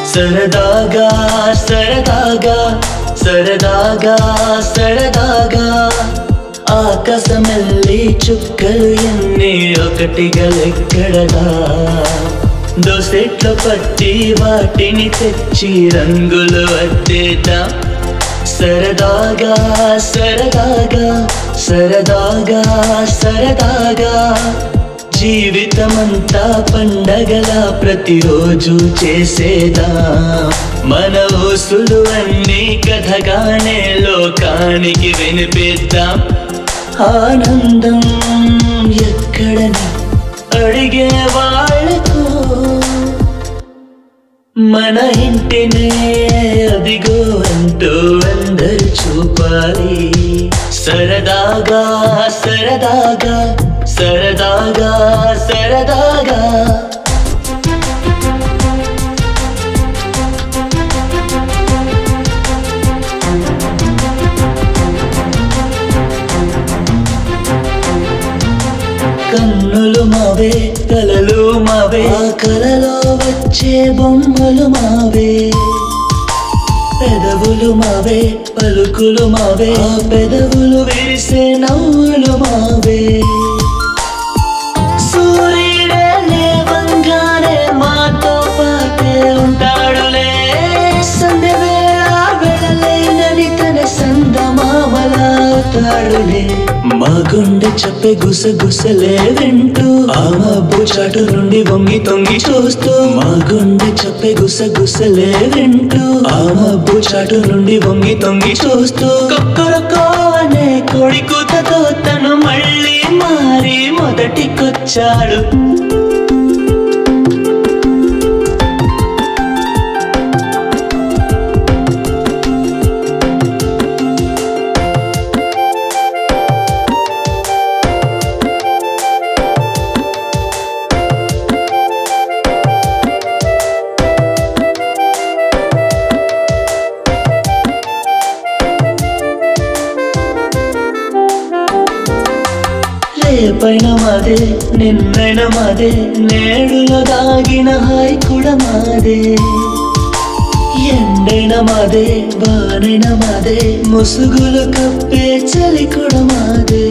సరదాగా సరదాగా సరదాగా సరదాగా ఆకాశమెల్లి చుక్కలు ఎన్ని ఒకటిగా లెక్కడదా దోసెట్లో పట్టి వాటిని తెచ్చి రంగులు అద్దేద్దాం సరదాగా సరదాగా సరదాగా సరదాగా జీవితమంతా పండగల ప్రతిరోజు చేసేదా మన ఊసులు అన్ని కథగానే లోకానికి వినిపిద్దాం ఆనందం ఎక్కడని అడిగే వాళ్ళకు మన ఇంటినే అదిగో అంటూ అందరు చూపాలి సరదాగా సరదాగా సరదాగా సరదాగా కన్నులు మావే కలలు మావే ఆ కలలో వచ్చే బొమ్మలు మావే పెదవులు మావే పలుకులు మావే ఆ పెదవులు విరిసే నవ్వులు మావే సూర్యుడే లేవంగానే మాతో పాటే ఉంటాడులే సంధ్య వేళ వెళ్ళలేనని తన సందమామలా అవుతాడులే మా గుండె చెప్పే గుసగుసలే వింటూ ఆ మబ్బు చాటు నుండి వంగి తొంగి చూస్తూ మా గుండె చెప్పే గుసగుసలే వింటూ ఆ మబ్బు చాటు నుండి వంగి తొంగి చూస్తూ కొక్కరకో అనే కోడి కూతతో తను మళ్ళీ మారి మొదటికొచ్చాడు రేపైన మాదే నిన్నైన మాదే నేడులో దాగిన హాయ్ కూడా మాదే ఎండైన మాదే వానైన మాదే ముసుగులు కప్పే చలి కూడా మాదే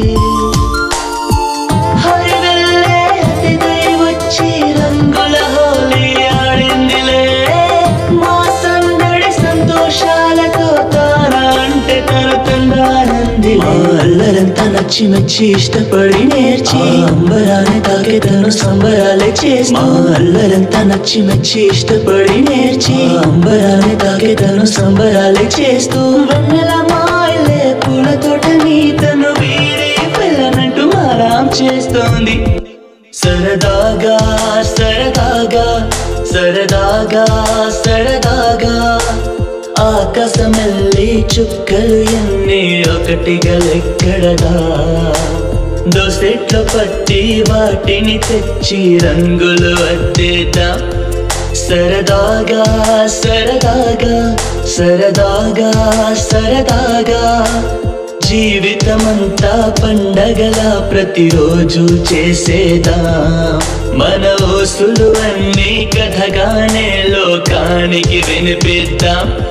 హరివెల్లే అతిథై వచ్చి రంగుల హోలీ ఆడిందిలే మా సందడి సంతోషాలతో తారా అంటే తను తందానంది అల్లరంతా నచ్చి మెచ్చి ఇష్టపడి నేర్చి అంబరాన్ని తాకే తను సంబరాలే చేసి మా అల్లరంతా నచ్చి మెచ్చి ఇష్టపడి నేర్చి అంబరాన్ని తాకే తను సంబరాలే చేస్తూ వెన్నెల మాయలే పూల తోటని తను వీడి పిల్లనట్టు మారాం చేస్తోంది సరదాగా సరదాగా సరదాగా సరదాగా ఆకాశమెల్లి చుక్కలు ఎన్ని ఒకటిగా లెక్కడదా దోసెట్లో పట్టి వాటిని తెచ్చి రంగులు అద్దేద్దాం సరదాగా సరదాగా సరదాగా సరదాగా జీవితమంతా పండగల ప్రతిరోజు చేసేదా మన ఊసులు అన్ని కథగానే లోకానికి వినిపిద్దాం